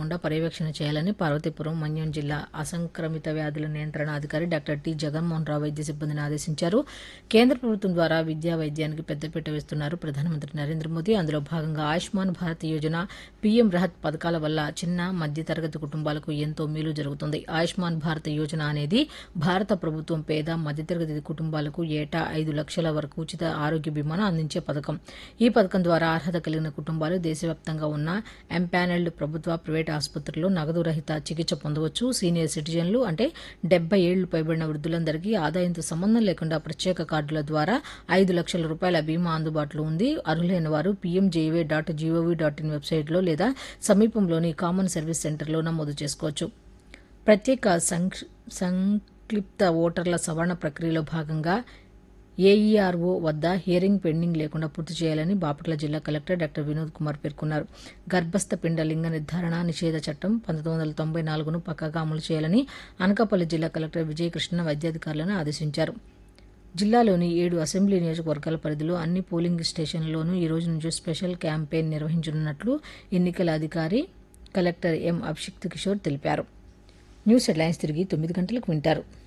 రాకుండా పర్యవేక్షణ చేయాలని పార్వతీపురం మన్యం జిల్లా అసంక్రమిత వ్యాధుల నియంత్రణ అధికారి డాక్టర్ టి జగన్మోహన్ రావు వైద్య సిబ్బందిని ఆదేశించారు కేంద్ర ప్రభుత్వం ద్వారా విద్యా వైద్యానికి పెద్దపీట వేస్తున్నారు ప్రధానమంత్రి నరేంద్ర మోదీ అందులో భాగంగా ఆయుష్మాన్ భారత్ యోజన పీఎం రహత్ పథకాల వల్ల చిన్న మధ్యతరగతి కుటుంబాలకు ఎంతో మేలు జరుగుతుంది ఆయుష్మాన్ భారత్ యోజన అనేది భారత ప్రభుత్వం పేద మధ్యతరగతి కుటుంబాలకు ఏటా ఐదు లక్షల వరకు ఉచిత ఆరోగ్య బీమాను అందించే పథకం ఈ పథకం ద్వారా అర్హత కలిగిన కుటుంబాలు దేశవ్యాప్తంగా ఉన్న ఎంపానల్డ్ ప్రభుత్వ ప్రైవేట్ ఆసుపత్రుల్లో నగదు రహిత చికిత్స పొందవచ్చు సీనియర్ సిటిజన్లు అంటే డెబ్బై ఏళ్లు పైబడిన వృద్ధులందరికీ ఆదాయంతో సంబంధం లేకుండా ప్రత్యేక కార్డుల ద్వారా ఐదు లక్షల రూపాయల బీమా అందుబాటులో ఉంది అర్హులైన వారు PMJAY dot GOV dot in వెబ్సైట్లో లేదా సమీపంలోని కామన్ సర్వీస్ సెంటర్లో నమోదు చేసుకోవచ్చు ప్రత్యేక సంక్ష సంక్లిప్త ఓటర్ల సవరణ ప్రక్రియలో భాగంగా ఏఈఆర్ఓ వద్ద హియరింగ్ పెండింగ్ లేకుండా పూర్తి చేయాలని బాపట్ల జిల్లా కలెక్టర్ డాక్టర్ వినోద్ కుమార్ పేర్కొన్నారు గర్భస్థ పిండ లింగ నిర్ధారణ నిషేధ చట్టం పంతొమ్మిది వందల తొంభై నాలుగును పక్కాగా అమలు చేయాలని అనకాపల్లి జిల్లా కలెక్టర్ విజయకృష్ణ వైద్యాధికారులను ఆదేశించారు జిల్లాలోని ఏడు అసెంబ్లీ నియోజకవర్గాల పరిధిలో అన్ని పోలింగ్ స్టేషన్లలోనూ ఈ రోజు నుంచి స్పెషల్ క్యాంపెయిన్ నిర్వహించనున్నట్లు ఎన్నికల అధికారి కలెక్టర్ ఎం అభిషిక్త్ కిషోర్ తెలిపారు న్యూస్ హెడ్లైన్స్ తిరిగి తొమ్మిది గంటలకు వింటారు